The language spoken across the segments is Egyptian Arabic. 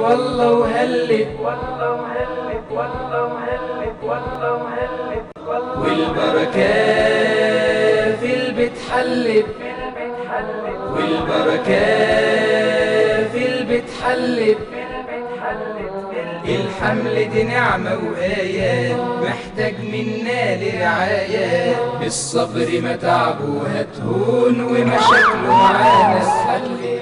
والله وهلت والله وهلت والله وهلت والله وهلت والبركة في البيت حلت والبركة في البيت حلت الحمل دي نعمة وآيات محتاج منا لرعاية الصبر متعبه هتهون ومشاكله معانا سهل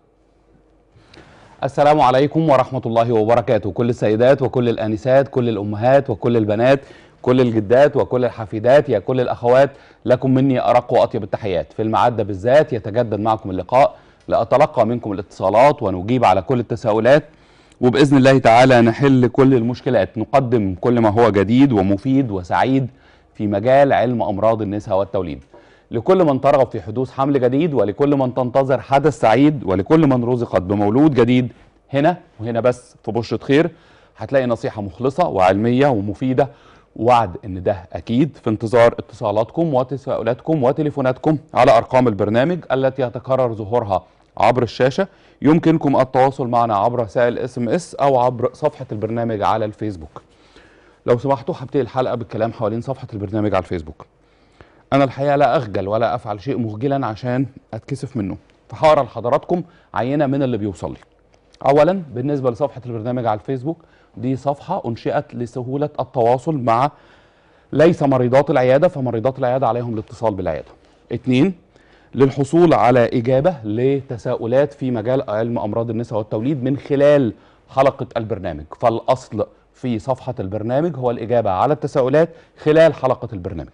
السلام عليكم ورحمة الله وبركاته كل السيدات وكل الآنسات كل الأمهات وكل البنات كل الجدات وكل الحفيدات يا كل الأخوات لكم مني أرق وأطيب التحيات في الميعاد ده بالذات يتجدد معكم اللقاء لأتلقى منكم الاتصالات ونجيب على كل التساؤلات وبإذن الله تعالى نحل كل المشكلات نقدم كل ما هو جديد ومفيد وسعيد في مجال علم أمراض النساء والتوليد لكل من ترغب في حدوث حمل جديد ولكل من تنتظر حدث سعيد ولكل من رزقت بمولود جديد هنا وهنا بس في بشرة خير هتلاقي نصيحة مخلصة وعلمية ومفيدة وعد ان ده اكيد في انتظار اتصالاتكم وتساؤلاتكم وتليفوناتكم على ارقام البرنامج التي يتكرر ظهورها عبر الشاشة يمكنكم التواصل معنا عبر رسائل اس ام اس او عبر صفحة البرنامج على الفيسبوك لو سمحتوا هبتدي الحلقة بالكلام حوالين صفحة البرنامج على الفيسبوك انا الحقيقه لا اخجل ولا افعل شيء مخجلا عشان اتكسف منه فهقرا لحضراتكم عينه من اللي بيوصل لي اولا بالنسبه لصفحه البرنامج على الفيسبوك دي صفحه انشئت لسهوله التواصل مع ليس مريضات العياده فمريضات العياده عليهم الاتصال بالعياده اتنين للحصول على اجابه لتساؤلات في مجال علم امراض النساء والتوليد من خلال حلقه البرنامج فالاصل في صفحه البرنامج هو الاجابه على التساؤلات خلال حلقه البرنامج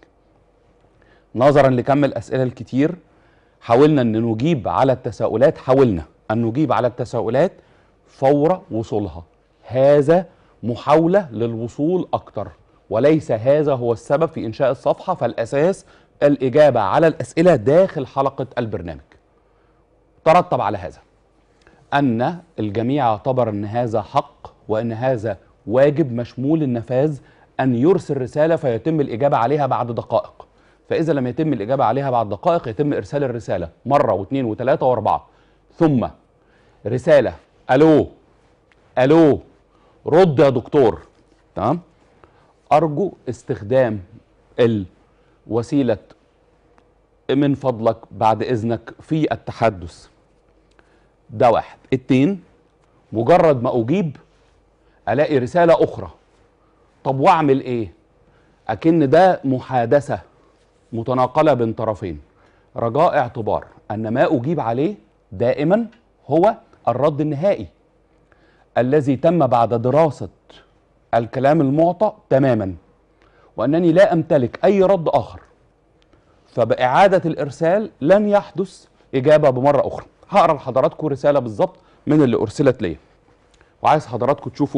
نظرا لكم الاسئله الكتير حاولنا ان نجيب على التساؤلات حاولنا ان نجيب على التساؤلات فور وصولها هذا محاوله للوصول اكتر وليس هذا هو السبب في انشاء الصفحه فالاساس الاجابه على الاسئله داخل حلقه البرنامج ترتب على هذا ان الجميع اعتبر ان هذا حق وان هذا واجب مشمول النفاذ ان يرسل رساله فيتم الاجابه عليها بعد دقائق فإذا لم يتم الإجابة عليها بعد دقائق يتم إرسال الرسالة مرة واثنين وثلاثة وأربعة ثم رسالة ألو ألو رد يا دكتور تمام أرجو استخدام الوسيلة من فضلك بعد إذنك في التحدث ده واحد اتنين مجرد ما أجيب ألاقي رسالة أخرى طب وأعمل إيه أكن ده محادثة متناقله بين طرفين رجاء اعتبار ان ما اجيب عليه دائما هو الرد النهائي الذي تم بعد دراسه الكلام المعطى تماما وانني لا امتلك اي رد اخر فباعاده الارسال لن يحدث اجابه بمره اخرى هقرا لحضراتكم رساله بالظبط من اللي ارسلت ليا وعايز حضراتكم تشوفوا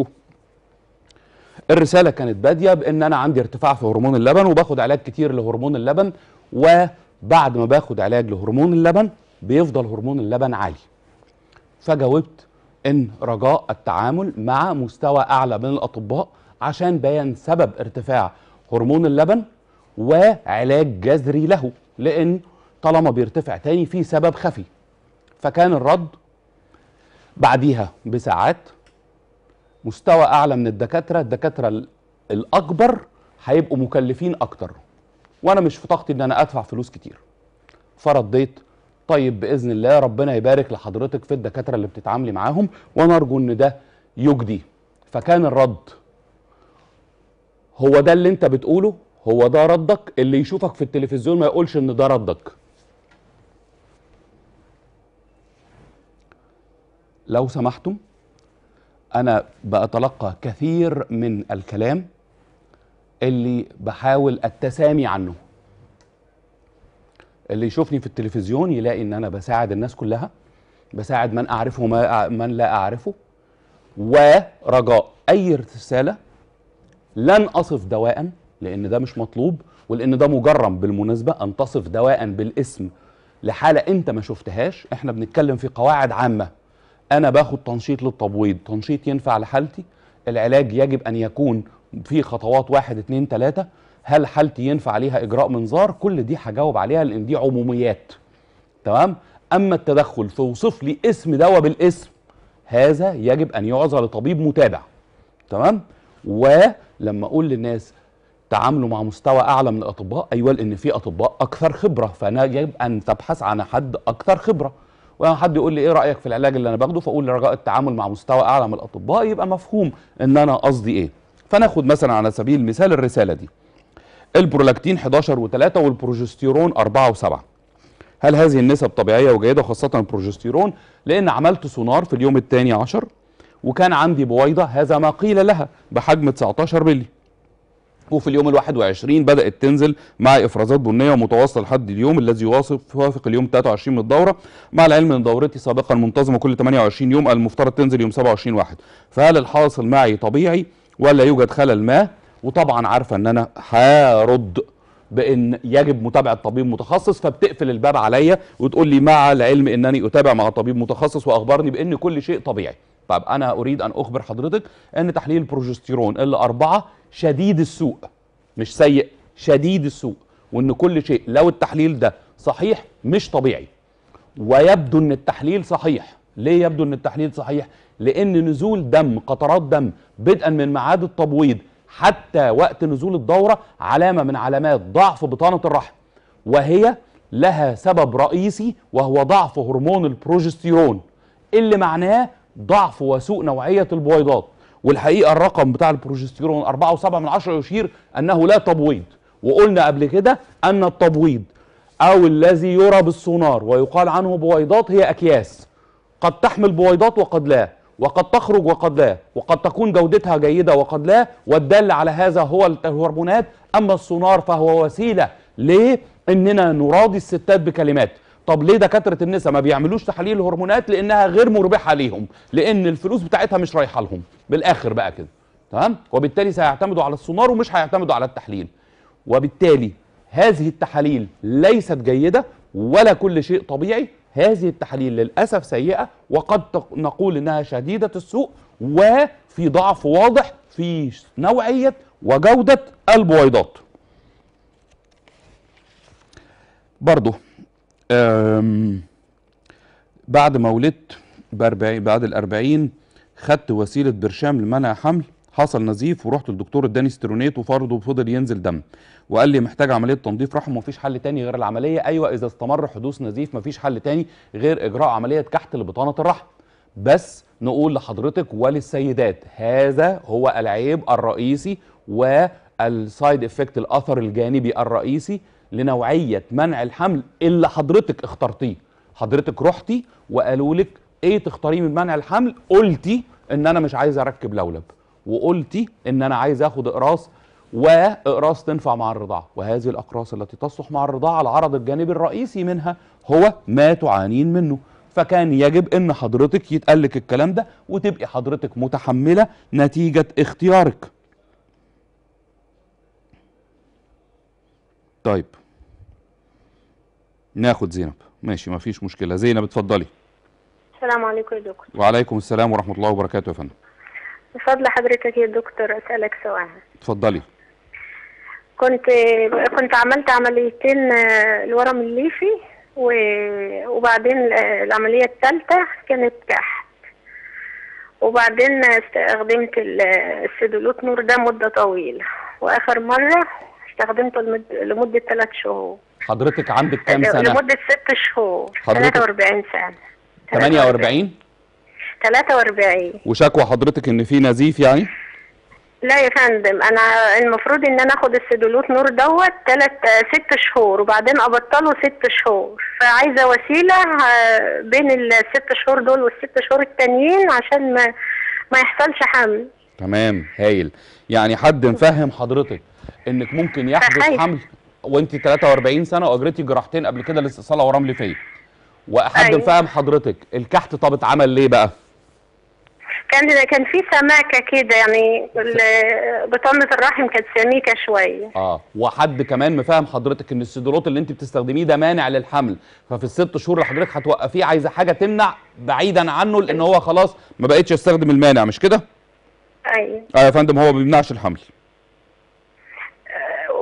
الرساله كانت باديه بان انا عندي ارتفاع في هرمون اللبن وباخد علاج كتير لهرمون اللبن وبعد ما باخد علاج لهرمون اللبن بيفضل هرمون اللبن عالي فجاوبت ان رجاء التعامل مع مستوى اعلى من الاطباء عشان بيان سبب ارتفاع هرمون اللبن وعلاج جذري له لان طالما بيرتفع تاني في سبب خفي فكان الرد بعديها بساعات مستوى اعلى من الدكاتره الدكاتره الاكبر هيبقوا مكلفين اكتر وانا مش في طاقتي ان انا ادفع فلوس كتير فرديت طيب باذن الله ربنا يبارك لحضرتك في الدكاتره اللي بتتعاملي معاهم وانا ارجو ان ده يجدي فكان الرد هو ده اللي انت بتقوله هو ده ردك اللي يشوفك في التلفزيون ما يقولش ان ده ردك لو سمحتم انا بتلقى كثير من الكلام اللي بحاول التسامي عنه اللي يشوفني في التلفزيون يلاقي ان انا بساعد الناس كلها بساعد من اعرفه وما من لا اعرفه ورجاء اي رساله لن اصف دواء لان ده مش مطلوب ولان ده مجرم بالمناسبه ان تصف دواء بالاسم لحاله انت ما شفتهاش احنا بنتكلم في قواعد عامه انا باخد تنشيط للتبويض تنشيط ينفع لحالتي العلاج يجب ان يكون في خطوات واحد اتنين تلاتة هل حالتي ينفع عليها اجراء منظار كل دي هجاوب عليها لان دي عموميات تمام اما التدخل في وصف لي اسم دواء بالاسم هذا يجب ان يعزى لطبيب متابع تمام ولما اقول للناس تعاملوا مع مستوى اعلى من الاطباء ايوه لان في اطباء اكثر خبره فانا يجب ان تبحث عن حد اكثر خبره ولما حد يقول لي ايه رايك في العلاج اللي انا باخده فاقول رجاء التعامل مع مستوى اعلى من الاطباء يبقى مفهوم ان انا قصدي ايه فناخد مثلا على سبيل المثال الرساله دي البرولاكتين 11 و3 والبروجستيرون 4 و7 هل هذه النسب طبيعيه وجيده خاصه البروجستيرون لان عملت سونار في اليوم الثاني عشر وكان عندي بويضه هذا ما قيل لها بحجم 19 مللي وفي اليوم الواحد وعشرين بدأت تنزل مع إفرازات بنية متواصلة لحد اليوم الذي يواصل يوافق اليوم 23 من الدورة مع العلم أن دورتي سابقا منتظمة كل 28 يوم المفترض تنزل يوم 27 واحد فهل الحاصل معي طبيعي ولا يوجد خلل ما وطبعا عارفة أن أنا هرد بان يجب متابعه طبيب متخصص فبتقفل الباب عليا وتقول لي مع العلم انني اتابع مع طبيب متخصص واخبرني بان كل شيء طبيعي طب انا اريد ان اخبر حضرتك ان تحليل البروجستيرون اللي أربعة شديد السوء مش سيء شديد السوء وان كل شيء لو التحليل ده صحيح مش طبيعي ويبدو ان التحليل صحيح ليه يبدو ان التحليل صحيح لان نزول دم قطرات دم بدءا من ميعاد التبويض حتى وقت نزول الدوره علامه من علامات ضعف بطانه الرحم وهي لها سبب رئيسي وهو ضعف هرمون البروجستيرون اللي معناه ضعف وسوء نوعيه البويضات والحقيقه الرقم بتاع البروجستيرون 4.7 من عشرة يشير انه لا تبويض وقلنا قبل كده ان التبويض او الذي يرى بالسونار ويقال عنه بويضات هي اكياس قد تحمل بويضات وقد لا وقد تخرج وقد لا وقد تكون جودتها جيده وقد لا والدال على هذا هو الهرمونات اما السونار فهو وسيله ليه اننا نراضي الستات بكلمات طب ليه دكاتره النساء ما بيعملوش تحاليل هرمونات لانها غير مربحه ليهم لان الفلوس بتاعتها مش رايحه لهم بالاخر بقى كده تمام وبالتالي سيعتمدوا على السونار ومش هيعتمدوا على التحليل وبالتالي هذه التحاليل ليست جيده ولا كل شيء طبيعي هذه التحاليل للاسف سيئه وقد تق- نقول انها شديده السوء وفي ضعف واضح في نوعيه وجوده البويضات برضه أم، بعد ما ولدت بأربعين بعد الأربعين خدت وسيلة برشام لمنع حمل حصل نزيف ورحت للدكتور اداني ستيرونيت وفرضه فضل ينزل دم وقال لي محتاج عمليه تنظيف رحم ومفيش حل تاني غير العمليه ايوه اذا استمر حدوث نزيف مفيش حل تاني غير اجراء عمليه كحت لبطانه الرحم بس نقول لحضرتك وللسيدات هذا هو العيب الرئيسي والسايد افكت الاثر الجانبي الرئيسي لنوعيه منع الحمل اللي حضرتك اخترتيه حضرتك رحتي وقالوا لك ايه تختاريه من منع الحمل قلتي ان انا مش عايز اركب لولب وقلتي ان انا عايز اخد اقراص واقراص تنفع مع الرضاعه وهذه الاقراص التي تصلح مع الرضاعه العرض الجانبي الرئيسي منها هو ما تعانين منه فكان يجب ان حضرتك يتقال لك الكلام ده وتبقي حضرتك متحمله نتيجه اختيارك طيب ناخد زينب ماشي مفيش مشكله زينب اتفضلي السلام عليكم يا دكتور وعليكم السلام ورحمه الله وبركاته يا فندم بفضل حضرتك يا دكتور أسألك سؤال اتفضلي كنت كنت عملت عمليتين آه، الورم الليفي و- وبعدين آه، العملية الثالثة كانت كحت وبعدين استخدمت ال- السيدولوت نور ده مدة طويلة وآخر مرة استخدمته لمد- لمدة ثلاث شهور حضرتك عندك كام سنه لمدة ست شهور حضرتك- 43 سنة 48 43 وشكوى حضرتك ان في نزيف يعني لا يا فندم انا المفروض ان انا اخد السيدولوت نور دوت تلات ست شهور وبعدين ابطله ست شهور فعايزه وسيله آه، بين الست شهور دول والست شهور التانيين عشان ما ما يحصلش حمل تمام هايل يعني حد مفهم حضرتك انك ممكن يحدث خايفة. حمل وانت 43 سنه واجرتي جراحتين قبل كده لاستئصال اورام ليفيه وحد أيوة. مفهم حضرتك الكحت طب اتعمل ليه بقى كان كان في سماكه كده يعني ال- بطانه الرحم كانت سميكه شويه اه وحد كمان مفهم حضرتك ان السيدولوت اللي انت بتستخدميه ده مانع للحمل ففي الست شهور اللي حضرتك هتوقفيه عايزه حاجه تمنع بعيدا عنه لان هو خلاص ما بقتش يستخدم المانع مش كده ايوه اه يا فندم هو ما بيمنعش الحمل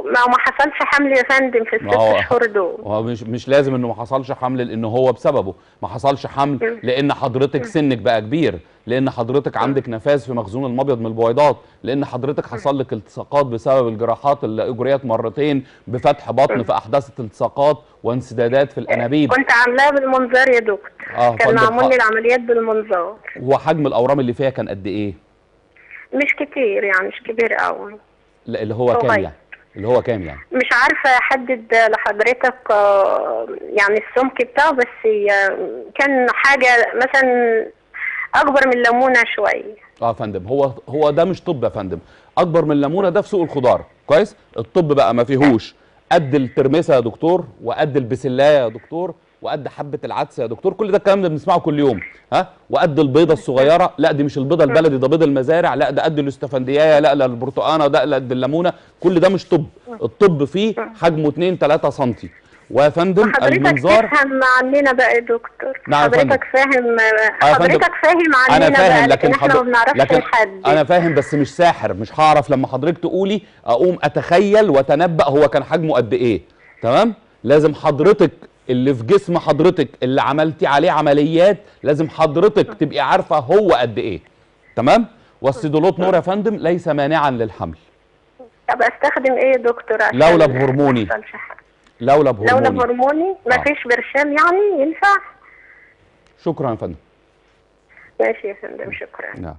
ما ما حصلش حمل يا فندم في ما هو- الست شهور دول هو مش مش لازم انه ما حصلش حمل لان هو بسببه ما حصلش حمل لان حضرتك سنك بقى كبير لان حضرتك عندك نفاذ في مخزون المبيض من البويضات لان حضرتك حصل لك التصاقات بسبب الجراحات اللي اجريت مرتين بفتح بطن فاحدثت التصاقات وانسدادات في الانابيب كنت عاملاها بالمنظار يا دكتور اه كان فندم، معمول لي ح- العمليات بالمنظار وحجم الاورام اللي فيها كان قد ايه مش كتير يعني مش كبير قوي لا اللي هو كام صغير. يعني اللي هو كام يعني مش عارفة أحدد لحضرتك آه، يعني السمك بتاعه بس آه، كان حاجة مثلا أكبر من ليمونة شوية اه يا فندم هو هو ده مش طب يا فندم اكبر من الليمونه ده في سوق الخضار كويس الطب بقى ما فيهوش قد الترمسه يا دكتور وقد البسلايه يا دكتور وقد حبه العدس يا دكتور كل ده الكلام ده بنسمعه كل يوم ها وقد البيضه الصغيره لا دي مش البيضه البلدي ده بيض المزارع لا ده قد الاستفنديايه لا لا البرتقانه ده لا قد الليمونه كل ده مش طب الطب فيه حجمه 2 3 سم ويا فندم حضرتك المنظار تفهم عننا بقى يا دكتور نعم يا فندم. حضرتك فاهم آه يا فندم. حضرتك فاهم عننا انا فاهم بقى لكن احنا ما حضر... بنعرفش لكن نحدد انا فاهم بس مش ساحر مش هعرف لما حضرتك تقولي اقوم اتخيل واتنبأ هو كان حجمه قد ايه تمام لازم حضرتك اللي في جسم حضرتك اللي عملتي عليه عمليات لازم حضرتك تبقي عارفه هو قد ايه تمام والسيدولوت نور يا فندم ليس مانعا للحمل طب استخدم ايه يا دكتور عشان لولب هرموني. ما يحصلش حاجة؟ لولب لولب هرموني هرموني آه. مفيش برشام يعني ينفع شكرا يا فندم ماشي يا فندم شكرا نعم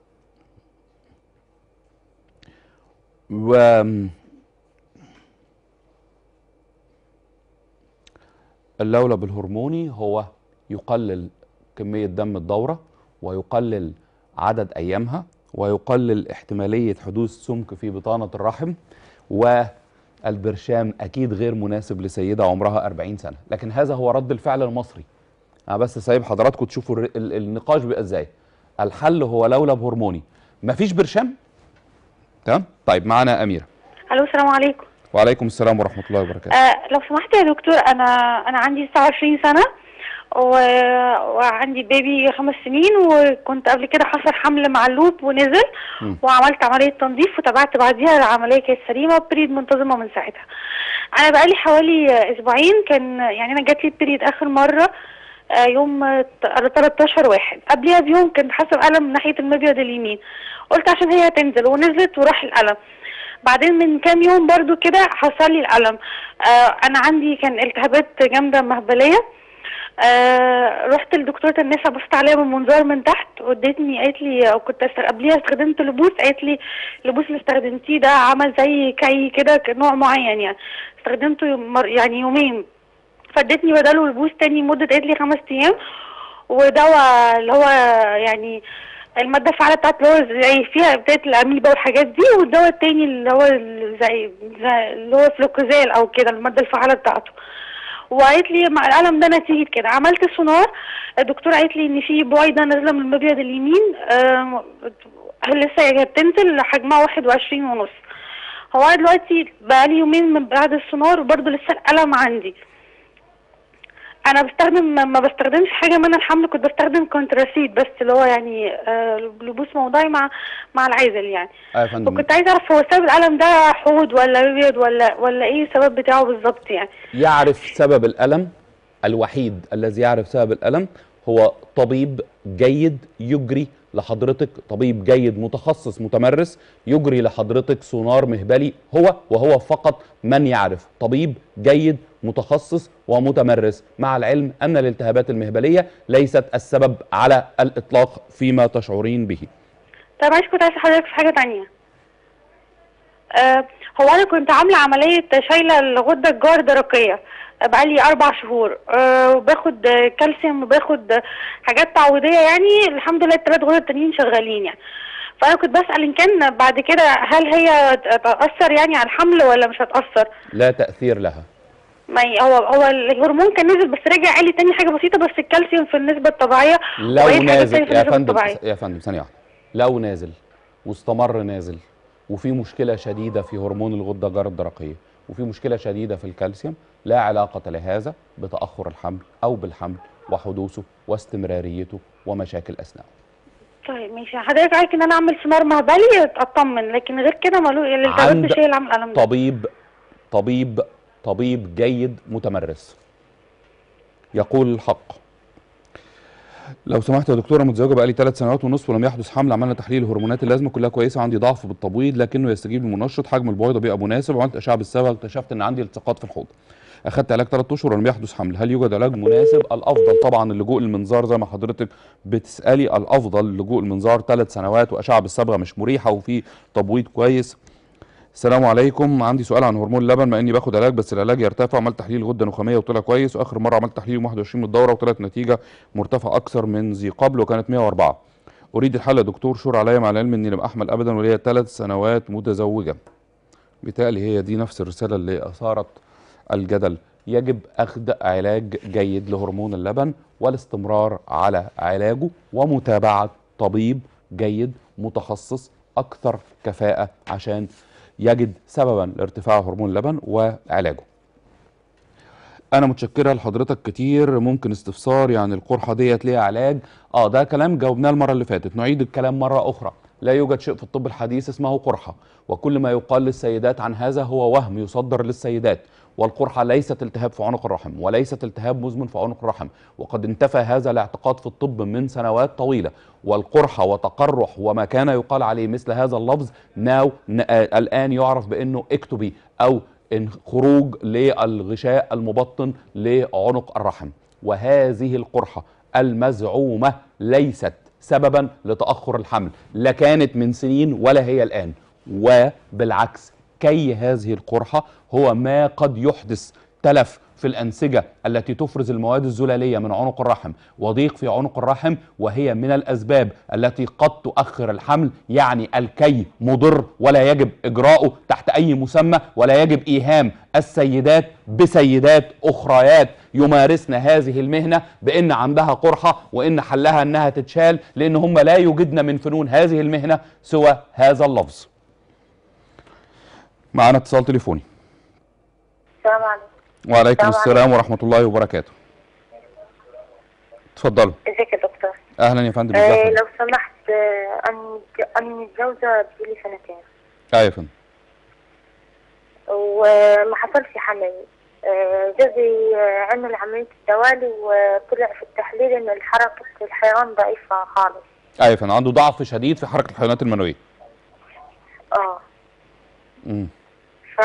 و اللولب الهرموني هو يقلل كمية دم الدورة ويقلل عدد أيامها ويقلل احتمالية حدوث سمك في بطانة الرحم والبرشام أكيد غير مناسب لسيدة عمرها 40 سنة لكن هذا هو رد الفعل المصري انا بس سايب حضراتكم تشوفوا الر- ال- النقاش بيبقى ازاي الحل هو لولب هرموني مفيش برشام تمام طيب معانا اميره الو السلام عليكم وعليكم السلام ورحمه الله وبركاته آه لو سمحت يا دكتور انا انا عندي 29 سنه و... وعندي بيبي خمس سنين وكنت قبل كده حصل حمل مع اللوب ونزل مم. وعملت عمليه تنظيف وتابعت بعديها العمليه كانت سليمه بريد منتظمه من ساعتها انا بقالي حوالي آه، اسبوعين كان يعني انا جات لي بريد اخر مره آه، يوم آه، 13 واحد قبلها بيوم كنت حاسه الم ناحيه المبيض اليمين قلت عشان هي هتنزل ونزلت وراح الالم بعدين من كام يوم برضو كده حصل لي الالم آه انا عندي كان التهابات جامده مهبليه آه رحت لدكتوره النساء بصت عليها بالمنظار من تحت وادتني قالت لي أو كنت أست- قبليها استخدمت لبوس قالت لي اللبوس اللي استخدمتيه ده عمل زي كي كده ك- نوع معين يعني استخدمته يوم- مر- يعني يومين فادتني بداله لبوس تاني مده قالت لي خمس ايام ودواء اللي هو يعني المادة الفعالة بتاعت اللي هو زي فيها بداية الأميبا والحاجات دي والدواء التاني اللي هو ال- زي, زي اللي هو فلوكوزيل أو كده المادة الفعالة بتاعته وقالت لي مع الألم ده نتيجة كده عملت سونار الدكتورة قالت لي إن في بويضة نازلة من المبيض اليمين آم، لسه هي بتنزل حجمها واحد وعشرين ونص هو أنا دلوقتي بقالي يومين من بعد السونار وبرضه لسه الألم عندي انا بستخدم ما بستخدمش حاجه من الحمل كنت بستخدم كونتراسيد بس اللي هو يعني آه لبوس موضعي مع مع العازل يعني اه يا فندم وكنت عايزه اعرف هو سبب الالم ده حوض ولا ابيض ولا ولا ايه السبب بتاعه بالظبط يعني يعرف سبب الالم الوحيد الذي يعرف سبب الالم هو طبيب جيد يجري لحضرتك طبيب جيد متخصص متمرس يجري لحضرتك سونار مهبلي هو وهو فقط من يعرف طبيب جيد متخصص ومتمرس مع العلم ان الالتهابات المهبليه ليست السبب على الاطلاق فيما تشعرين به طب معلش كنت عايزه حضرتك في حاجه تانية آه هو انا كنت عامله عمليه شايله الغده الجار درقيه بقالي اربع شهور أه وباخد آه، كالسيوم وباخد آه، حاجات تعويضيه يعني الحمد لله الثلاث غدد التانيين شغالين يعني فانا كنت بسال ان كان بعد كده هل هي تاثر يعني على الحمل ولا مش هتاثر لا تاثير لها ما ي- هو هو الهرمون كان نزل بس رجع عالي تاني حاجه بسيطه بس الكالسيوم في النسبه الطبيعيه لو وبقية حاجات نازل تانية في يا النسبة فندم الطبيعية. يا فندم ثانيه واحده لو نازل واستمر نازل وفي مشكله شديده في هرمون الغده الجار الدرقيه وفي مشكله شديده في الكالسيوم لا علاقه لهذا بتاخر الحمل او بالحمل وحدوثه واستمراريته ومشاكل اثناءه طيب ماشي حضرتك عايز ان انا اعمل سونار مهبلي اطمن لكن غير كده مالو الالتهابات عند مش هي اللي عامله الالم ده طبيب طبيب طبيب جيد متمرس يقول الحق لو سمحت يا دكتوره متزوجه بقالي ثلاث سنوات ونصف ولم يحدث حمل عملنا تحليل الهرمونات اللازمه كلها كويسه عندي ضعف بالتبويض لكنه يستجيب للمنشط حجم البويضه بيبقى مناسب عملت اشعه بالصبغه اكتشفت ان عندي التصاقات في الحوض اخدت علاج ثلاث اشهر ولم يحدث حمل هل يوجد علاج مناسب الافضل طبعا اللجوء للمنظار زي ما حضرتك بتسالي الافضل لجوء المنظار ثلاث سنوات واشعه بالصبغه مش مريحه وفي تبويض كويس السلام عليكم عندي سؤال عن هرمون اللبن مع اني باخد علاج بس العلاج يرتفع عملت تحليل غده نخاميه وطلع كويس واخر مره عملت تحليل يوم 21 من الدوره وطلعت نتيجه مرتفعه اكثر من ذي قبل وكانت 104 اريد الحل يا دكتور شور عليا مع العلم اني لم احمل ابدا وليا ثلاث سنوات متزوجه بالتالي هي دي نفس الرساله اللي اثارت الجدل يجب اخذ علاج جيد لهرمون اللبن والاستمرار على علاجه ومتابعه طبيب جيد متخصص اكثر كفاءه عشان يجد سببا لارتفاع هرمون اللبن وعلاجه انا متشكره لحضرتك كتير ممكن استفسار يعني القرحه ديت ليها علاج اه ده كلام جاوبناه المره اللي فاتت نعيد الكلام مره اخرى لا يوجد شيء في الطب الحديث اسمه قرحه وكل ما يقال للسيدات عن هذا هو وهم يصدر للسيدات والقرحة ليست التهاب في عنق الرحم وليست التهاب مزمن في عنق الرحم وقد انتفى هذا الاعتقاد في الطب من سنوات طويلة والقرحة وتقرح وما كان يقال عليه مثل هذا اللفظ ناو الآن يعرف بأنه اكتبي أو إن خروج للغشاء المبطن لعنق الرحم وهذه القرحة المزعومة ليست سببا لتأخر الحمل لا كانت من سنين ولا هي الآن وبالعكس كي هذه القرحة هو ما قد يحدث تلف في الأنسجة التي تفرز المواد الزلالية من عنق الرحم وضيق في عنق الرحم وهي من الأسباب التي قد تؤخر الحمل يعني الكي مضر ولا يجب إجراؤه تحت أي مسمى ولا يجب إيهام السيدات بسيدات أخريات يمارسن هذه المهنة بأن عندها قرحة وإن حلها أنها تتشال لأن هم لا يوجدن من فنون هذه المهنة سوى هذا اللفظ معنا اتصال تليفوني السلام عليكم وعليكم السلام السلام ورحمة الله وبركاته اتفضلوا ازيك يا دكتور اهلا يا فندم آه ازيك لو سمحت آه انا انا متجوزه بقالي سنتين ايوه يا فندم وما حصلش حمل آه جوزي آه، عمل عملية التوالي وطلع في التحليل ان حركة الحيوان ضعيفة خالص ايوه يا فندم عنده ضعف شديد في حركة الحيوانات المنوية اه امم ف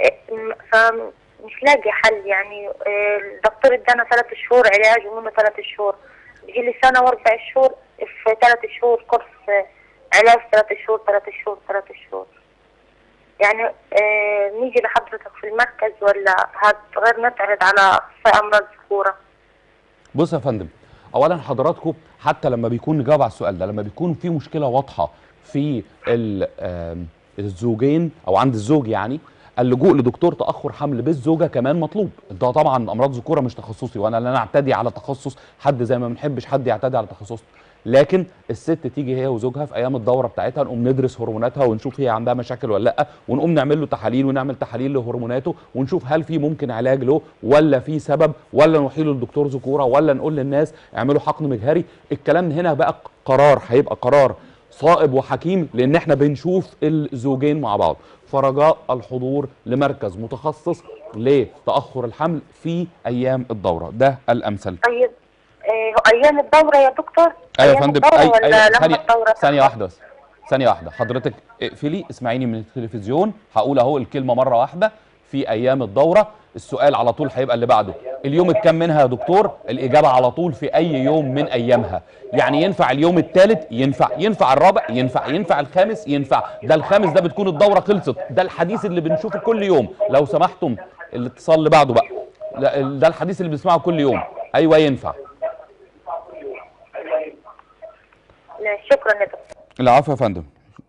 فمش لاقي حل يعني آه، الدكتور ادانا ثلاث شهور علاج ومنه ثلاث شهور بيجي لي سنة واربع شهور في ثلاث شهور كورس آه، علاج ثلاث شهور ثلاث شهور ثلاث شهور يعني آه، نيجي لحضرتك في المركز ولا هاد غير نتعرض على أخصائي أمراض الذكورة بص يا فندم اولا حضراتكم حتى لما بيكون نجاوب على السؤال ده لما بيكون في مشكله واضحه في ال- آم، الزوجين او عند الزوج يعني اللجوء لدكتور تاخر حمل بالزوجه كمان مطلوب ده طبعا امراض ذكوره مش تخصصي وانا لا نعتدي على تخصص حد زي ما ما بنحبش حد يعتدي على تخصصنا لكن الست تيجي هي وزوجها في ايام الدوره بتاعتها نقوم ندرس هرموناتها ونشوف هي عندها مشاكل ولا لا ونقوم نعمل له تحاليل ونعمل تحاليل لهرموناته ونشوف هل في ممكن علاج له ولا في سبب ولا نحيله لدكتور ذكوره ولا نقول للناس اعملوا حقن مجهري الكلام هنا بقى قرار هيبقى قرار صائب وحكيم لان احنا بنشوف الزوجين مع بعض فرجاء الحضور لمركز متخصص لتاخر الحمل في ايام الدوره ده الامثل طيب آه، أيام الدورة يا دكتور ايوه يا أيام فندم الدورة اي ولا ايوه لما ثانيه الدورة ثانيه تخلص؟ واحده بس ثانيه واحده حضرتك اقفلي اسمعيني من التلفزيون هقول اهو الكلمه مره واحده في ايام الدوره السؤال على طول هيبقى اللي بعده اليوم الكام منها يا دكتور الاجابه على طول في اي يوم من ايامها يعني ينفع اليوم الثالث ينفع ينفع الرابع ينفع ينفع الخامس ينفع ده الخامس ده بتكون الدوره خلصت ده الحديث اللي بنشوفه كل يوم لو سمحتم الاتصال اللي بعده بقى لا، ده الحديث اللي بنسمعه كل يوم ايوه ينفع لا، شكرا يا دكتور العفو يا فندم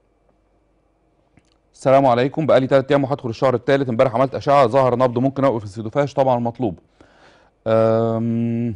السلام عليكم بقالي ثلاث ايام وهدخل الشهر الثالث امبارح عملت اشعه ظهر نبض ممكن اوقف السيدوفاش طبعا المطلوب أم...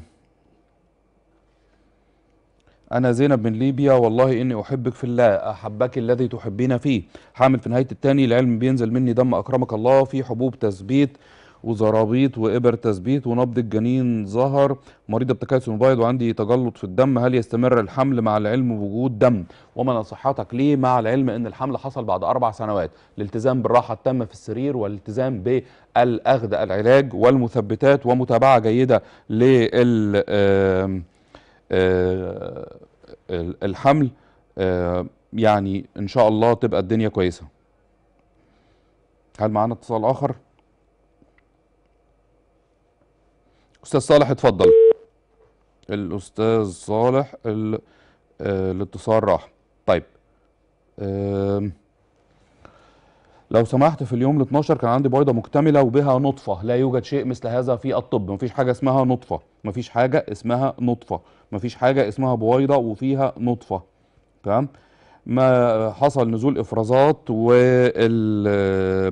انا زينب من ليبيا والله اني احبك في الله احبك الذي تحبين فيه حامل في نهايه الثاني العلم بينزل مني دم اكرمك الله في حبوب تثبيت وزرابيط وإبر تثبيت ونبض الجنين ظهر مريضة بتكيس المبيض وعندي تجلط في الدم هل يستمر الحمل مع العلم بوجود دم ومن نصيحتك ليه مع العلم ان الحمل حصل بعد اربع سنوات الالتزام بالراحه التامه في السرير والالتزام بالاخذ العلاج والمثبتات ومتابعه جيده لل آم، آه، ال- الحمل آه، يعني ان شاء الله تبقى الدنيا كويسه هل معانا اتصال اخر استاذ صالح اتفضل الاستاذ صالح ال- آه، الاتصال راح طيب آم، لو سمحت في اليوم ال 12 كان عندي بويضه مكتمله وبها نطفه لا يوجد شيء مثل هذا في الطب مفيش حاجه اسمها نطفه مفيش حاجه اسمها نطفه مفيش حاجه اسمها بويضه وفيها نطفه تمام ما حصل نزول افرازات وال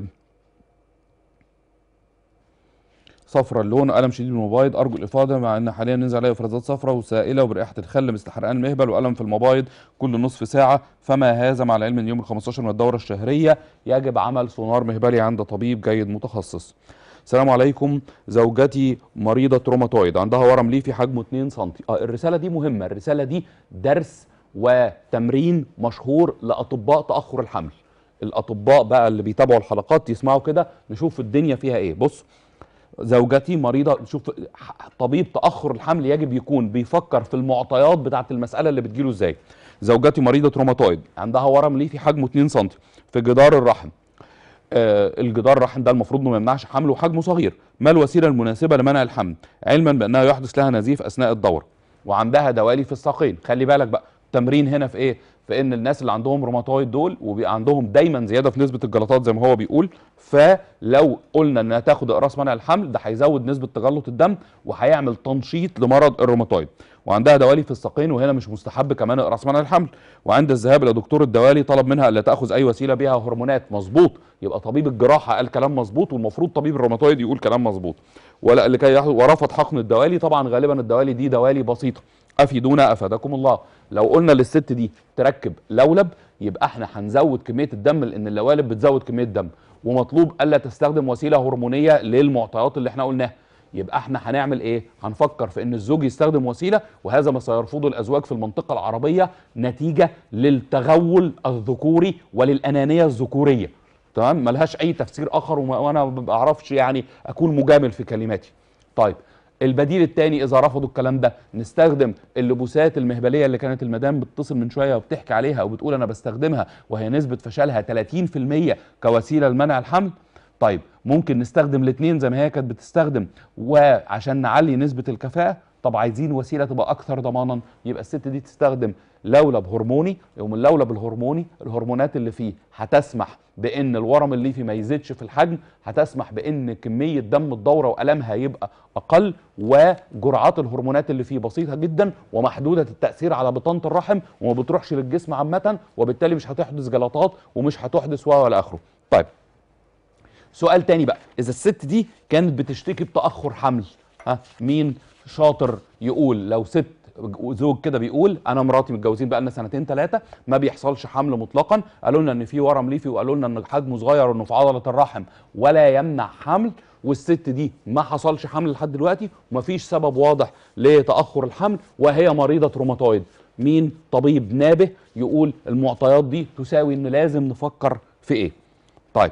صفرة اللون ألم شديد من المبايض أرجو الإفاضة مع أن حاليا نزل عليه إفرازات صفراء وسائلة وبرائحة الخل مثل حرقان المهبل وألم في المبايض كل نصف ساعة فما هذا مع العلم أن يوم ال 15 من الدورة الشهرية يجب عمل سونار مهبلي عند طبيب جيد متخصص السلام عليكم زوجتي مريضة روماتويد عندها ورم ليفي حجمه 2 سم آه الرسالة دي مهمة الرسالة دي درس وتمرين مشهور لأطباء تأخر الحمل الأطباء بقى اللي بيتابعوا الحلقات يسمعوا كده نشوف الدنيا فيها إيه بص زوجتي مريضه شوف ح- طبيب تاخر الحمل يجب يكون بيفكر في المعطيات بتاعه المساله اللي بتجيله ازاي زوجتي مريضه روماتويد عندها ورم ليفي حجمه 2 سم في جدار الرحم آه الجدار الرحم ده المفروض انه ما يمنعش حمله وحجمه صغير ما الوسيله المناسبه لمنع الحمل علما بانه يحدث لها نزيف اثناء الدوره وعندها دوالي في الساقين خلي بالك بقى التمرين هنا في ايه في ان الناس اللي عندهم روماتويد دول وبيبقى عندهم دايما زياده في نسبه الجلطات زي ما هو بيقول فلو قلنا انها تاخد اقراص منع الحمل ده هيزود نسبه تجلط الدم وهيعمل تنشيط لمرض الروماتويد وعندها دوالي في الساقين وهنا مش مستحب كمان اقراص منع الحمل وعند الذهاب الى دكتور الدوالي طلب منها الا تاخذ اي وسيله بها هرمونات مظبوط يبقى طبيب الجراحه قال كلام مظبوط والمفروض طبيب الروماتويد يقول كلام مظبوط ولا لكي يحدث ورفض حقن الدوالي طبعا غالبا الدوالي دي دوالي بسيطه افيدونا افادكم الله لو قلنا للست دي تركب لولب يبقى احنا هنزود كميه الدم لان اللوالب بتزود كميه دم ومطلوب الا تستخدم وسيله هرمونيه للمعطيات اللي احنا قلناها يبقى احنا هنعمل ايه هنفكر في ان الزوج يستخدم وسيله وهذا ما سيرفضه الازواج في المنطقه العربيه نتيجه للتغول الذكوري وللانانيه الذكوريه تمام ملهاش اي تفسير اخر وما وانا ما بعرفش يعني اكون مجامل في كلماتي طيب البديل الثاني اذا رفضوا الكلام ده نستخدم اللبوسات المهبليه اللي كانت المدام بتتصل من شويه وبتحكي عليها وبتقول انا بستخدمها وهي نسبه فشلها 30% كوسيله لمنع الحمل طيب ممكن نستخدم الاثنين زي ما هي كانت بتستخدم وعشان نعلي نسبه الكفاءه طب عايزين وسيله تبقى اكثر ضمانا يبقى الست دي تستخدم لولب هرموني يوم اللولب الهرموني الهرمونات اللي فيه هتسمح بان الورم الليفي ما يزيدش في الحجم هتسمح بان كميه دم الدوره والمها يبقى اقل وجرعات الهرمونات اللي فيه بسيطه جدا ومحدوده التاثير على بطانه الرحم وما بتروحش للجسم عامه وبالتالي مش هتحدث جلطات ومش هتحدث و ولا اخره طيب سؤال تاني بقى اذا الست دي كانت بتشتكي بتاخر حمل ها مين شاطر يقول لو ست زوج كده بيقول انا مراتي متجوزين بقى لنا سنتين ثلاثه ما بيحصلش حمل مطلقا قالوا لنا ان في ورم ليفي وقالوا لنا ان حجمه صغير وانه في عضله الرحم ولا يمنع حمل والست دي ما حصلش حمل لحد دلوقتي ومفيش سبب واضح لتاخر الحمل وهي مريضه روماتويد مين طبيب نابه يقول المعطيات دي تساوي ان لازم نفكر في ايه طيب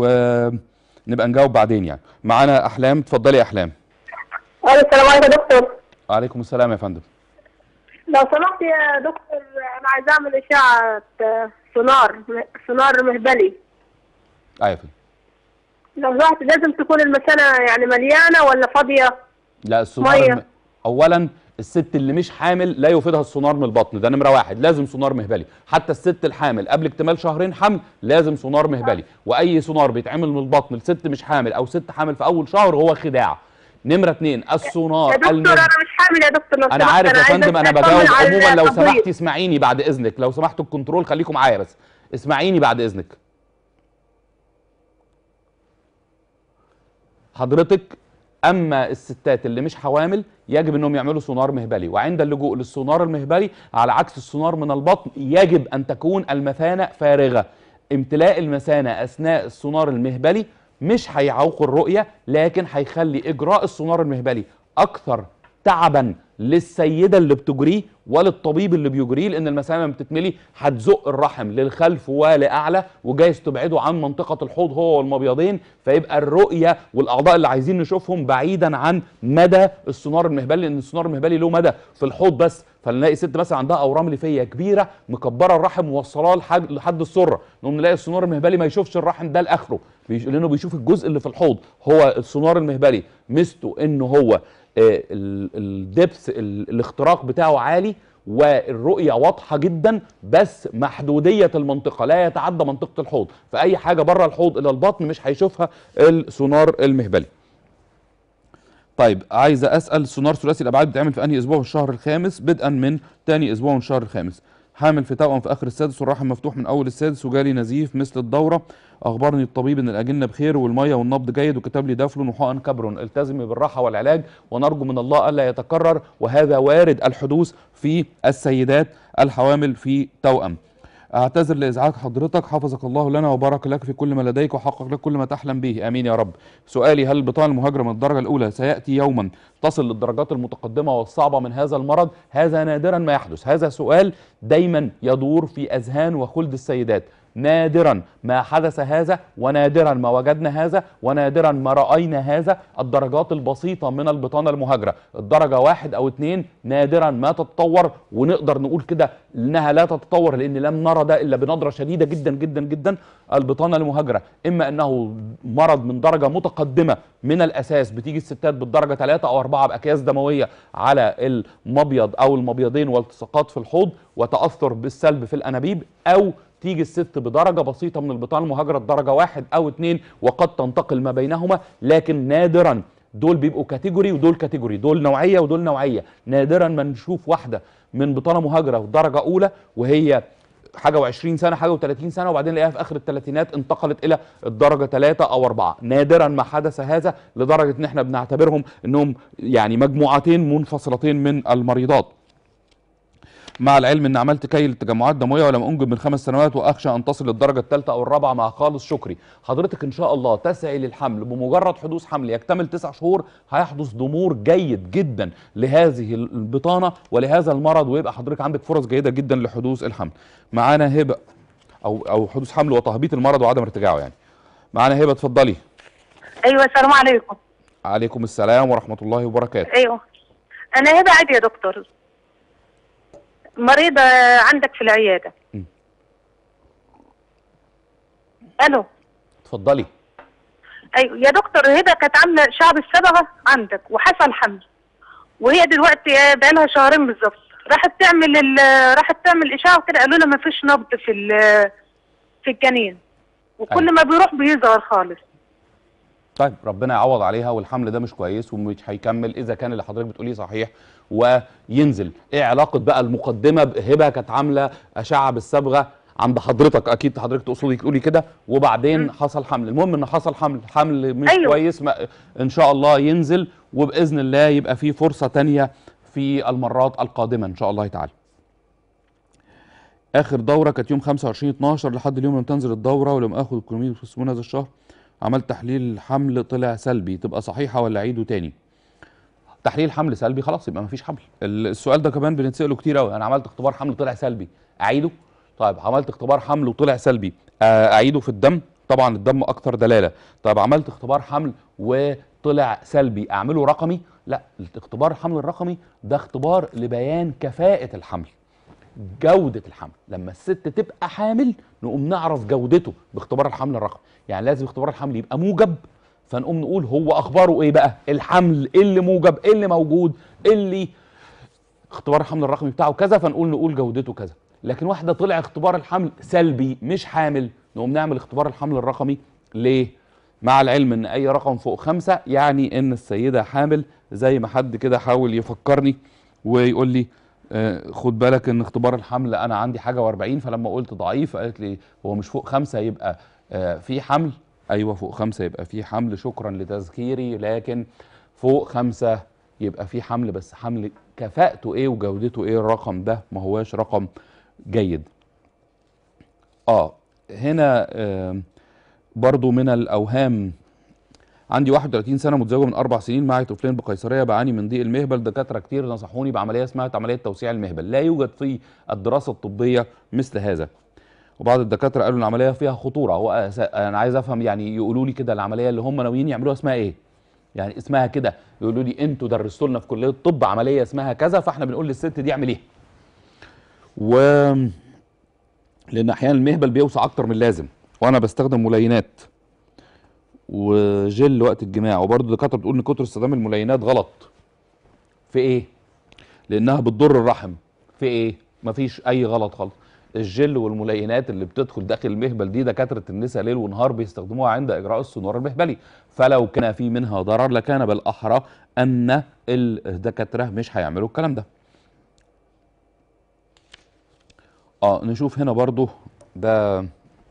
ونبقى نجاوب بعدين يعني معانا احلام اتفضلي يا احلام السلام عليكم يا دكتور وعليكم السلام يا فندم لو سمحت يا دكتور انا عايزه اعمل اشعه آه، سونار سونار مهبلي ايوه يا فندم لو سمحت لازم تكون المثانه يعني مليانه ولا فاضيه لا السونار مية. الم... اولا الست اللي مش حامل لا يفيدها السونار من البطن ده نمره واحد لازم سونار مهبلي حتى الست الحامل قبل اكتمال شهرين حمل لازم سونار مهبلي واي سونار بيتعمل من البطن لست مش حامل او ست حامل في اول شهر هو خداع نمره اتنين السونار يا دكتور المهبلي. انا مش حامل يا دكتور لو انا سمحت، عارف يا عايزة فندم انا أطمن بجاوب على عموما لو التطبيق. سمحتي اسمعيني بعد اذنك لو سمحتوا الكنترول خليكم معايا بس اسمعيني بعد اذنك حضرتك اما الستات اللي مش حوامل يجب انهم يعملوا سونار مهبلي وعند اللجوء للسونار المهبلي على عكس السونار من البطن يجب ان تكون المثانه فارغه امتلاء المثانه اثناء السونار المهبلي مش هيعوق الرؤيه لكن هيخلي اجراء السونار المهبلي اكثر تعبا للسيده اللي بتجريه وللطبيب اللي بيجريه لان المسام لما بتتملي هتزق الرحم للخلف ولاعلى وجايز تبعده عن منطقه الحوض هو والمبيضين فيبقى الرؤيه والاعضاء اللي عايزين نشوفهم بعيدا عن مدى السونار المهبلي لان السونار المهبلي له مدى في الحوض بس فنلاقي ست مثلا عندها اورام ليفيه كبيره مكبره الرحم موصلاه لحد لحد السره نقوم نلاقي السونار المهبلي ما يشوفش الرحم ده لاخره بيش- لانه بيشوف الجزء اللي في الحوض هو السونار المهبلي ميزته انه هو آه، ال- الدبس ال- الاختراق بتاعه عالي والرؤية واضحة جدا بس محدودية المنطقة لا يتعدى منطقة الحوض فأي حاجة بره الحوض إلى البطن مش هيشوفها السونار المهبلي طيب عايز اسال سونار ثلاثي الابعاد بيتعمل في انهي اسبوع من الشهر الخامس بدءا من تاني اسبوع من الشهر الخامس حامل في توأم في اخر السادس والرحم مفتوح من اول السادس وجالي نزيف مثل الدوره اخبرني الطبيب ان الاجنه بخير والميه والنبض جيد وكتب لي دافلون وحقن كبرون التزمي بالراحه والعلاج ونرجو من الله الا يتكرر وهذا وارد الحدوث في السيدات الحوامل في توأم اعتذر لازعاج حضرتك حفظك الله لنا وبارك لك في كل ما لديك وحقق لك كل ما تحلم به امين يا رب سؤالي هل البطانه المهاجره من الدرجه الاولى سياتي يوما تصل للدرجات المتقدمه والصعبه من هذا المرض هذا نادرا ما يحدث هذا سؤال دايما يدور في اذهان وخلد السيدات نادرا ما حدث هذا ونادرا ما وجدنا هذا ونادرا ما رأينا هذا الدرجات البسيطة من البطانة المهاجرة الدرجة واحد أو اتنين نادرا ما تتطور ونقدر نقول كده إنها لا تتطور لأن لم نرى ده إلا بنظرة شديدة جدا جدا جدا البطانة المهاجرة إما أنه مرض من درجة متقدمة من الأساس بتيجي الستات بالدرجة ثلاثة أو أربعة بأكياس دموية على المبيض أو المبيضين والتصاقات في الحوض وتأثر بالسلب في الأنابيب أو تيجي الست بدرجة بسيطة من البطانة المهاجرة درجة واحد أو اتنين وقد تنتقل ما بينهما لكن نادرا دول بيبقوا كاتيجوري ودول كاتيجوري دول نوعية ودول نوعية نادرا ما نشوف واحدة من بطانة مهاجرة في درجة أولى وهي حاجة و20 سنة حاجة و30 سنة وبعدين نلاقيها في آخر الثلاثينات انتقلت إلى الدرجة ثلاثة أو أربعة نادرا ما حدث هذا لدرجة إن احنا بنعتبرهم إنهم يعني مجموعتين منفصلتين من المريضات مع العلم ان عملت كي للتجمعات دمويه ولم انجب من خمس سنوات واخشى ان تصل للدرجه الثالثه او الرابعه مع خالص شكري حضرتك ان شاء الله تسعي للحمل بمجرد حدوث حمل يكتمل تسع شهور هيحدث ضمور جيد جدا لهذه البطانه ولهذا المرض ويبقى حضرتك عندك فرص جيده جدا لحدوث الحمل معانا هبه او او حدوث حمل وتهبيط المرض وعدم ارتجاعه يعني معانا هبه اتفضلي ايوه السلام عليكم عليكم السلام ورحمه الله وبركاته ايوه انا هبه عادي يا دكتور مريضه عندك في العياده م. الو اتفضلي ايوه يا دكتور هبه كانت عامله شعب الصبغه عندك وحصل حمل وهي دلوقتي بقالها شهرين بالظبط راحت تعمل ال- راحت تعمل اشعه وكده قالوا لها ما فيش نبض في ال- في الجنين وكل أيوة. ما بيروح بيظهر خالص طيب ربنا يعوض عليها والحمل ده مش كويس ومش هيكمل اذا كان اللي حضرتك بتقوليه صحيح وينزل ايه علاقه بقى المقدمه بهبه كانت عامله اشعه بالصبغه عند حضرتك اكيد حضرتك تقصدي تقولي كده وبعدين حصل حمل المهم ان حصل حمل حمل مش أيوة. كويس ما ان شاء الله ينزل وباذن الله يبقى في فرصه تانية في المرات القادمه ان شاء الله تعالى اخر دوره كانت يوم 25 12 لحد اليوم لم تنزل الدوره ولم اخذ الكلوميد في السمون هذا الشهر عملت تحليل حمل طلع سلبي تبقى صحيحه ولا اعيده تاني تحليل حمل سلبي خلاص يبقى مفيش حمل ال- السؤال ده كمان بنتساله كتير قوي انا عملت اختبار حمل طلع سلبي اعيده طيب عملت اختبار حمل وطلع سلبي آه، اعيده في الدم طبعا الدم اكتر دلاله طيب عملت اختبار حمل وطلع سلبي اعمله رقمي لا اختبار الحمل الرقمي ده اختبار لبيان كفاءه الحمل جودة الحمل لما الست تبقى حامل نقوم نعرف جودته باختبار الحمل الرقمي يعني لازم اختبار الحمل يبقى موجب فنقوم نقول هو اخباره ايه بقى الحمل إيه اللي موجب إيه اللي موجود إيه اللي اختبار الحمل الرقمي بتاعه كذا فنقول نقول جودته كذا لكن واحده طلع اختبار الحمل سلبي مش حامل نقوم نعمل اختبار الحمل الرقمي ليه مع العلم ان اي رقم فوق خمسة يعني ان السيدة حامل زي ما حد كده حاول يفكرني ويقول لي آه، خد بالك ان اختبار الحمل انا عندي حاجة و40 فلما قلت ضعيف قالت لي هو مش فوق خمسة يبقى آه، في حمل ايوه فوق خمسة يبقى في حمل شكرا لتذكيري لكن فوق خمسة يبقى في حمل بس حمل كفاءته ايه وجودته ايه الرقم ده ما هواش رقم جيد اه هنا آه برضو من الاوهام عندي 31 سنه متزوجه من اربع سنين معي طفلين بقيصريه بعاني من ضيق المهبل دكاتره كتير نصحوني بعمليه اسمها عمليه توسيع المهبل لا يوجد في الدراسه الطبيه مثل هذا وبعض الدكاتره قالوا العمليه فيها خطوره هو أس- انا عايز افهم يعني يقولوا لي كده العمليه اللي هم ناويين يعملوها اسمها ايه يعني اسمها كده يقولوا لي انتوا درستوا لنا في كليه الطب عمليه اسمها كذا فاحنا بنقول للست دي اعمليها و لان احيانا المهبل بيوسع اكتر من اللازم وانا بستخدم ملينات وجل وقت الجماع وبرضه الدكاتره بتقول ان كتر استخدام الملينات غلط في ايه لانها بتضر الرحم في ايه مفيش اي غلط خالص الجل والملينات اللي بتدخل داخل المهبل دي دكاتره النساء ليل ونهار بيستخدموها عند اجراء السونار المهبلي فلو كان في منها ضرر لكان بالاحرى ان الدكاتره مش هيعملوا الكلام ده اه نشوف هنا برضو ده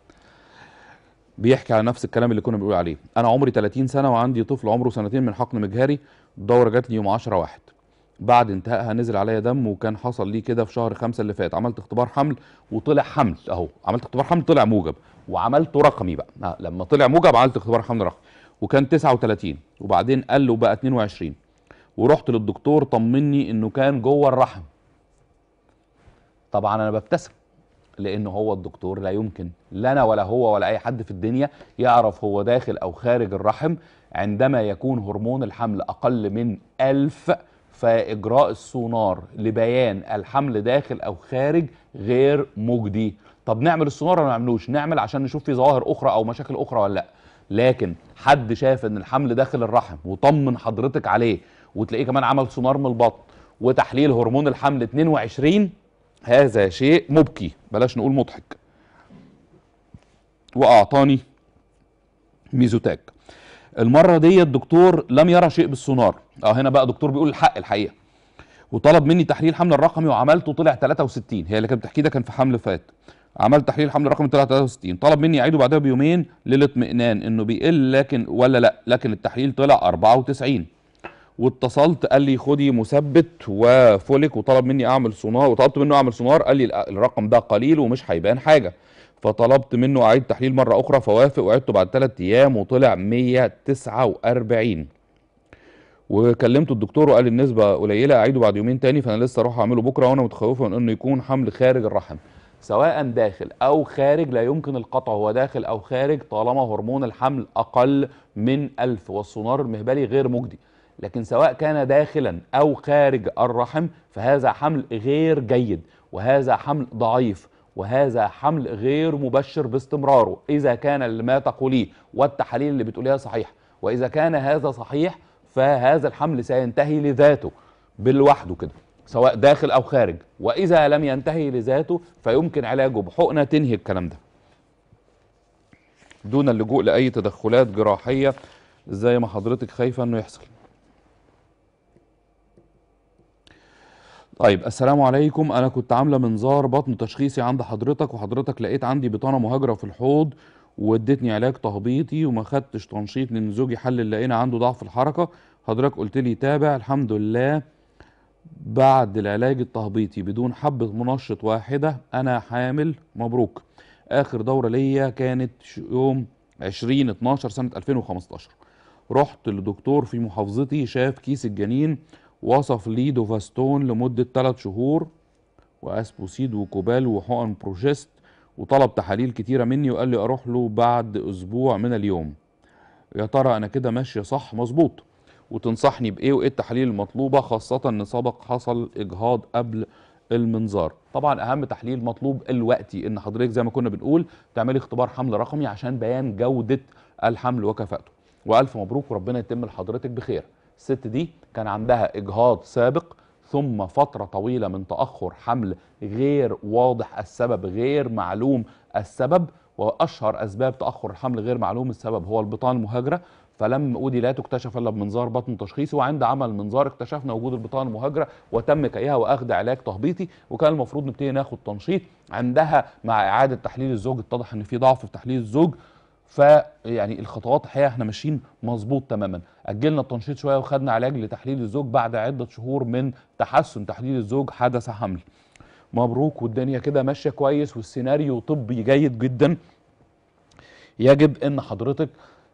بيحكي على نفس الكلام اللي كنا بنقول عليه انا عمري 30 سنه وعندي طفل عمره سنتين من حقن مجهري الدوره جات لي يوم 10 واحد بعد انتهائها نزل عليا دم وكان حصل لي كده في شهر خمسة اللي فات عملت اختبار حمل وطلع حمل اهو عملت اختبار حمل طلع موجب وعملته رقمي بقى آه لما طلع موجب عملت اختبار حمل رقمي وكان 39 وبعدين قال له بقى 22 ورحت للدكتور طمني انه كان جوه الرحم طبعا انا ببتسم لان هو الدكتور لا يمكن لا انا ولا هو ولا اي حد في الدنيا يعرف هو داخل او خارج الرحم عندما يكون هرمون الحمل اقل من ألف فاجراء السونار لبيان الحمل داخل او خارج غير مجدي طب نعمل السونار ولا ما نعملوش نعمل عشان نشوف في ظواهر اخرى او مشاكل اخرى ولا لا لكن حد شاف ان الحمل داخل الرحم وطمن حضرتك عليه وتلاقيه كمان عمل سونار من البطن وتحليل هرمون الحمل 22 هذا شيء مبكي بلاش نقول مضحك واعطاني ميزوتاك المره دي الدكتور لم يرى شيء بالسونار اه هنا بقى دكتور بيقول الحق الحقيقه وطلب مني تحليل حمل الرقمي وعملته طلع 63 هي اللي كانت بتحكي ده كان في حمل فات عملت تحليل الحمل الرقمي طلع 63 طلب مني اعيده بعدها بيومين للاطمئنان انه بيقل لكن ولا لا لكن التحليل طلع 94 واتصلت قال لي خدي مثبت وفوليك وطلب مني اعمل سونار وطلبت منه اعمل سونار قال لي ال- الرقم ده قليل ومش هيبان حاجه فطلبت منه اعيد تحليل مره اخرى فوافق وعدته بعد ثلاث ايام وطلع 149 وكلمت الدكتور وقال لي النسبه قليله اعيده بعد يومين تاني فانا لسه اروح اعمله بكره وانا متخوفه من انه يكون حمل خارج الرحم سواء داخل او خارج لا يمكن القطع هو داخل او خارج طالما هرمون الحمل اقل من ألف والسونار المهبلي غير مجدي لكن سواء كان داخلا او خارج الرحم فهذا حمل غير جيد وهذا حمل ضعيف وهذا حمل غير مبشر باستمراره اذا كان اللي ما تقوليه والتحاليل اللي بتقوليها صحيح واذا كان هذا صحيح فهذا الحمل سينتهي لذاته بالوحده كده سواء داخل او خارج واذا لم ينتهي لذاته فيمكن علاجه بحقنه تنهي الكلام ده دون اللجوء لاي تدخلات جراحيه زي ما حضرتك خايفه انه يحصل طيب السلام عليكم انا كنت عامله منظار بطن تشخيصي عند حضرتك وحضرتك لقيت عندي بطانه مهاجره في الحوض وادتني علاج تهبيطي وما خدتش تنشيط لان زوجي حلل لقينا عنده ضعف الحركه حضرتك قلت لي تابع الحمد لله بعد العلاج التهبيطي بدون حبة منشط واحدة أنا حامل مبروك آخر دورة ليا كانت ش- يوم 20 12 سنة 2015 رحت لدكتور في محافظتي شاف كيس الجنين وصف لي دوفاستون لمدة 3 شهور واسبوسيد وكوبال وحقن بروجست وطلب تحاليل كتيرة مني وقال لي أروح له بعد أسبوع من اليوم يا ترى أنا كده ماشية صح مظبوط وتنصحني بايه وايه التحاليل المطلوبه خاصه ان سبق حصل اجهاض قبل المنظار طبعا اهم تحليل مطلوب الوقتي ان حضرتك زي ما كنا بنقول تعملي اختبار حمل رقمي عشان بيان جوده الحمل وكفاءته والف مبروك وربنا يتم لحضرتك بخير الست دي كان عندها اجهاض سابق ثم فتره طويله من تاخر حمل غير واضح السبب غير معلوم السبب واشهر اسباب تاخر الحمل غير معلوم السبب هو البطانه المهاجره فلم ودي لا تكتشف الا بمنظار بطن تشخيصي وعند عمل منظار اكتشفنا وجود البطانه المهاجره وتم كيها واخذ علاج تهبيطي وكان المفروض نبتدي ناخد تنشيط عندها مع اعاده تحليل الزوج اتضح ان في ضعف في تحليل الزوج فيعني الخطوات الحقيقه احنا ماشيين مظبوط تماما اجلنا التنشيط شويه وخدنا علاج لتحليل الزوج بعد عده شهور من تحسن تحليل الزوج حدث حمل مبروك والدنيا كده ماشيه كويس والسيناريو طبي جيد جدا يجب ان حضرتك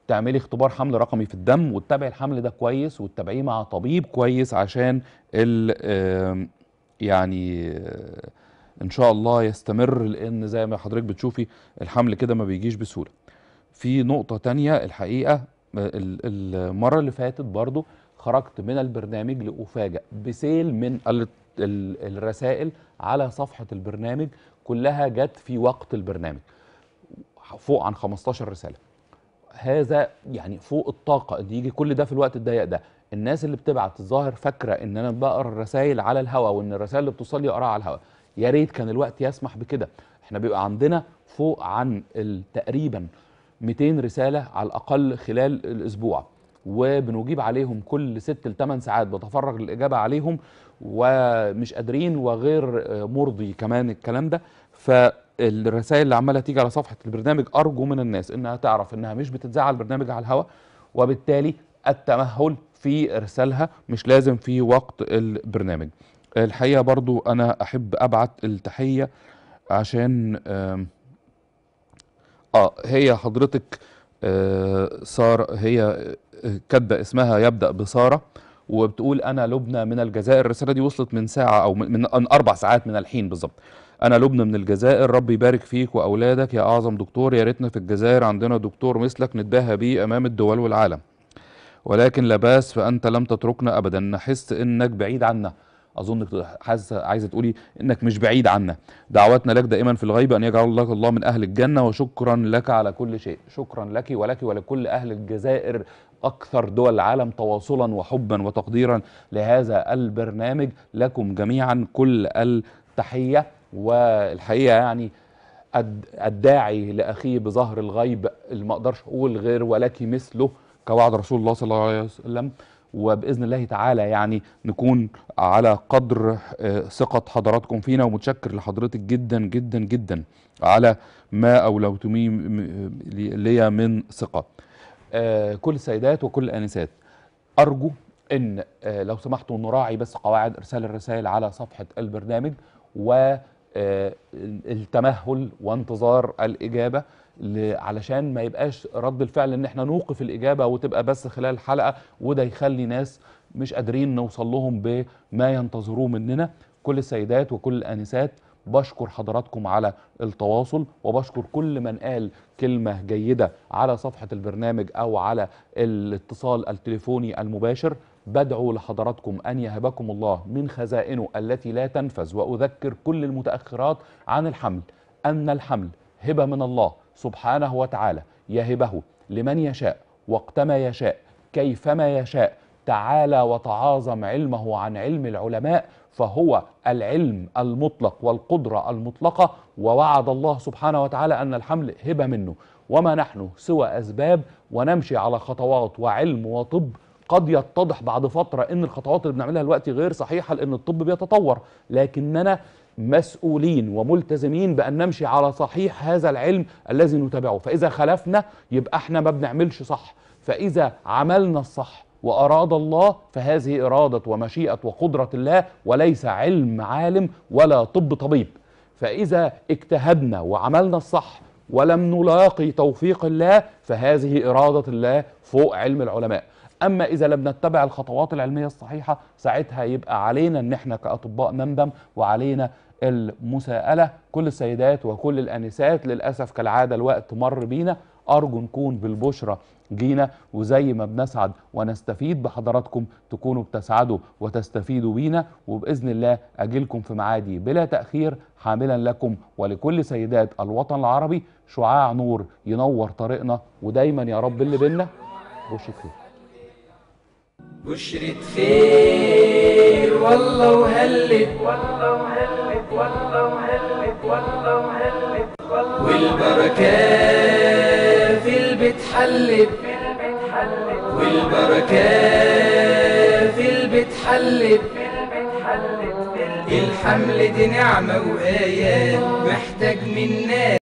تعملي اختبار حمل رقمي في الدم وتتابعي الحمل ده كويس وتتابعيه مع طبيب كويس عشان ال آم، يعني آه، ان شاء الله يستمر لان زي ما حضرتك بتشوفي الحمل كده ما بيجيش بسهوله في نقطة تانية الحقيقة ال- المرة اللي فاتت برضو خرجت من البرنامج لأفاجأ بسيل من ال- ال- الرسائل على صفحة البرنامج كلها جت في وقت البرنامج فوق عن 15 رسالة هذا يعني فوق الطاقة ان يجي كل ده في الوقت الضيق ده الناس اللي بتبعت الظاهر فاكرة ان انا بقرا الرسائل على الهواء وان الرسائل اللي بتوصل لي اقراها على الهواء يا ريت كان الوقت يسمح بكده احنا بيبقى عندنا فوق عن ال- تقريبا 200 رسالة على الأقل خلال الأسبوع وبنجيب عليهم كل ست لثمان ساعات بتفرغ للإجابة عليهم ومش قادرين وغير آه، مرضي كمان الكلام ده فالرسائل اللي عمالة تيجي على صفحة البرنامج أرجو من الناس إنها تعرف إنها مش بتتذاع على البرنامج على الهواء وبالتالي التمهل في إرسالها مش لازم في وقت البرنامج الحقيقة برضو أنا أحب أبعت التحية عشان آم، اه هي حضرتك آه سارة هي آه، كاتبه اسمها يبدأ بسارة وبتقول انا لبنى من الجزائر الرسالة دي وصلت من ساعة او من, من اربع ساعات من الحين بالظبط انا لبنى من الجزائر ربي يبارك فيك واولادك يا اعظم دكتور يا ريتنا في الجزائر عندنا دكتور مثلك نتباهى بيه امام الدول والعالم ولكن لا باس فانت لم تتركنا ابدا نحس انك بعيد عنا اظنك حاسه عايزه تقولي انك مش بعيد عنا دعوتنا لك دائما في الغيب ان يجعل لك الله من اهل الجنه وشكرا لك على كل شيء شكرا لك ولك ولكل اهل الجزائر اكثر دول العالم تواصلا وحبا وتقديرا لهذا البرنامج لكم جميعا كل التحيه والحقيقه يعني الد- الداعي لاخيه بظهر الغيب اللي ما اقدرش اقول غير ولك مثله كوعد رسول الله صلى الله عليه وسلم وباذن الله تعالى يعني نكون على قدر آه، ثقه حضراتكم فينا ومتشكر لحضرتك جدا جدا جدا على ما اولوتميه م- لي ليا من ثقه. آه، كل السيدات وكل الانسات ارجو ان آه، لو سمحتوا نراعي بس قواعد ارسال الرسائل على صفحه البرنامج و آه، التمهل وانتظار الاجابه ل- علشان ما يبقاش رد الفعل ان احنا نوقف الاجابه وتبقى بس خلال الحلقه وده يخلي ناس مش قادرين نوصل لهم بما ينتظروه مننا كل السيدات وكل الانسات بشكر حضراتكم على التواصل وبشكر كل من قال كلمة جيدة على صفحة البرنامج أو على الاتصال التليفوني المباشر بدعو لحضراتكم أن يهبكم الله من خزائنه التي لا تنفذ وأذكر كل المتأخرات عن الحمل أن الحمل هبة من الله سبحانه وتعالى يهبه لمن يشاء وقتما يشاء كيفما يشاء تعالى وتعاظم علمه عن علم العلماء فهو العلم المطلق والقدرة المطلقة ووعد الله سبحانه وتعالى أن الحمل هبة منه وما نحن سوى أسباب ونمشي على خطوات وعلم وطب قد يتضح بعد فترة ان الخطوات اللي بنعملها دلوقتي غير صحيحة لان الطب بيتطور لكننا مسؤولين وملتزمين بان نمشي على صحيح هذا العلم الذي نتابعه فاذا خلفنا يبقى احنا ما بنعملش صح فاذا عملنا الصح واراد الله فهذه اراده ومشيئه وقدره الله وليس علم عالم ولا طب طبيب فاذا اجتهدنا وعملنا الصح ولم نلاقي توفيق الله فهذه اراده الله فوق علم العلماء اما اذا لم نتبع الخطوات العلميه الصحيحه ساعتها يبقى علينا ان احنا كاطباء نندم وعلينا المساءله كل السيدات وكل الانسات للاسف كالعاده الوقت مر بينا ارجو نكون بالبشرى جينا وزي ما بنسعد ونستفيد بحضراتكم تكونوا بتسعدوا وتستفيدوا بينا وباذن الله اجيلكم في معادي بلا تاخير حاملا لكم ولكل سيدات الوطن العربي شعاع نور ينور طريقنا ودايما يا رب اللي بينا بشرة خير بشرة خير والله وهلت والله وهلت والله وهلت والله وهلت والبركة في البيت حلت والبركة في البيت حلت الحمل دي نعمة وآيات محتاج منا